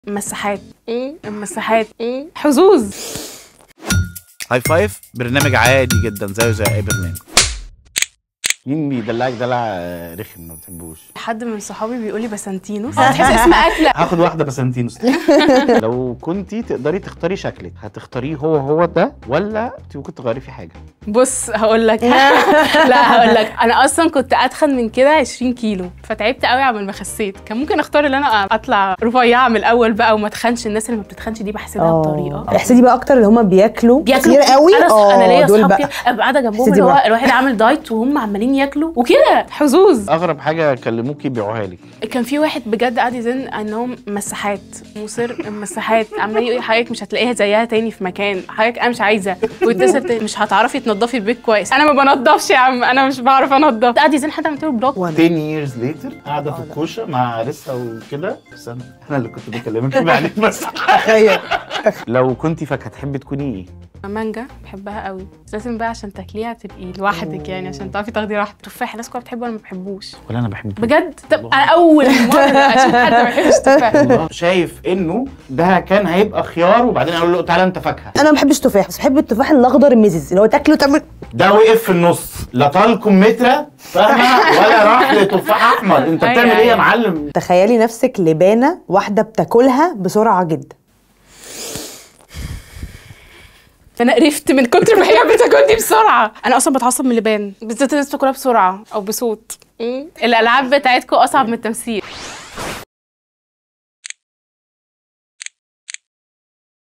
مساحات ايه مساحات ايه حظوظ هاي فايف برنامج عادي جدا زيه زي اي برنامج مين بيدلعك دلع رخم ما بتحبوش حد من صحابي بيقول لي بسنتينوس تحس اسم اكله هاخد واحده بسنتينوس لو كنتي تقدري تختاري شكلك هتختاريه هو هو ده ولا انت ممكن تغيري فيه حاجه بص هقول لك لا هقول لك انا اصلا كنت اتخن من كده 20 كيلو فتعبت قوي عمال ما خسيت كان ممكن اختار ان انا اطلع رفيعه من الاول بقى وما اتخنش الناس اللي ما بتتخنش دي بحسدها بطريقه احسدي بقى اكتر اللي هم بياكلوا بياكلوا كتير قوي انا اه انا ليا دول اصحاب بقى كده ابقى قاعده جنبهم احسدي اللي هو بقى. الواحد عامل دايت وهم عمالين ياكلوا وكده حظوظ اغرب حاجه كلموكي يبيعوها لك كان في واحد بجد قاعد يزن انهم مساحات مصر مساحات عمال يقول حضرتك مش هتلاقيها زيها تاني في مكان حضرتك انا مش عايزه ويتصل تاني، مش هتعرفي تنضفي البيت كويس انا ما بنضفش يا عم انا مش بعرف انضف قاعد يزن حد عملت له بلوك 10 years later قاعده في الكوشه مع لسه وكده بس انا انا اللي كنت بكلمك بعدين بس تخيل لو كنتي فاكهه تحبي تكوني ايه مانجا بحبها قوي بس لازم بقى عشان تاكليها تبقي لوحدك يعني عشان تعرفي تاخدي راحتك تفاح الناس كلها بتحبه وانا ما بحبوش ولا انا بحبه بجد طب انا اول مره اشوف حد ما بيحبش تفاح والله شايف انه ده كان هيبقى خيار وبعدين اقول له تعالى انت فاكهه انا ما بحبش تفاح بس بحب التفاح الاخضر المزز اللي هو تاكله تعمل ده وقف في النص لا طالكم مترة فاهمه ولا راح لتفاح احمر انت أيوة، بتعمل ايه يا أيوة. معلم تخيلي نفسك لبانه واحده بتاكلها بسرعه جدا انا قرفت من كتر ما هي بتاكلني بسرعه انا اصلا بتعصب من اللبان بالذات الناس بتاكلها بسرعه او بصوت الالعاب بتاعتكم اصعب من التمثيل